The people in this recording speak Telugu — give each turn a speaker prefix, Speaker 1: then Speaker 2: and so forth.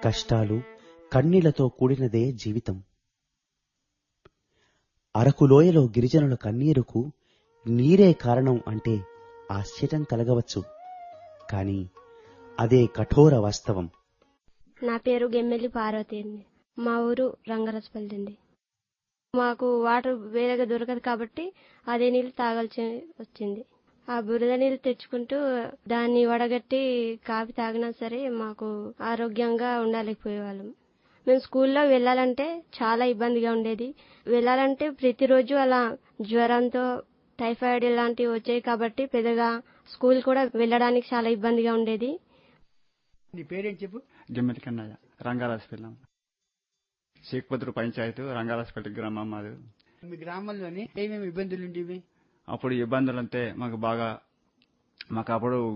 Speaker 1: కష్టాలు కన్నీళ్లతో కూడినదే జీవితం అరకులోయలో గిరిజనుల కన్నీరుకు నీరే కారణం అంటే ఆశ్చర్యం కలగవచ్చు కాని అదే కఠోర వాస్తవం
Speaker 2: నా పేరు గెమ్మెల్లి పార్వతి అండి మా ఊరు రంగరసపల్లి అండి మాకు వాటర్ వేరేగా దొరకదు కాబట్టి అదే నీళ్ళు తాగాల్సి వచ్చింది ఆ బురద నీళ్ళు తెచ్చుకుంటూ దాన్ని వడగట్టి కాపీ తాగినా సరే మాకు ఆరోగ్యంగా ఉండలేకపోయేవాళ్ళం మేము స్కూల్లో వెళ్ళాలంటే చాలా ఇబ్బందిగా ఉండేది వెళ్ళాలంటే ప్రతిరోజు అలా జ్వరంతో టైఫాయిడ్ ఇలాంటివి వచ్చాయి కాబట్టి పెద్దగా స్కూల్ కూడా వెళ్ళడానికి చాలా ఇబ్బందిగా ఉండేది
Speaker 3: నీ పేరేం చెప్పు
Speaker 4: గిమ్మెలి కన్నయ్య రంగారాజపల్లి షేక్పత్రు పంచాయతీ రంగారాజపల్లి గ్రామం మాది
Speaker 3: మీ గ్రామంలోని ఏమేమి ఇబ్బందులు ఉండేవి
Speaker 4: అప్పుడు ఇబ్బందులు అంటే మాకు బాగా మాకు అప్పుడు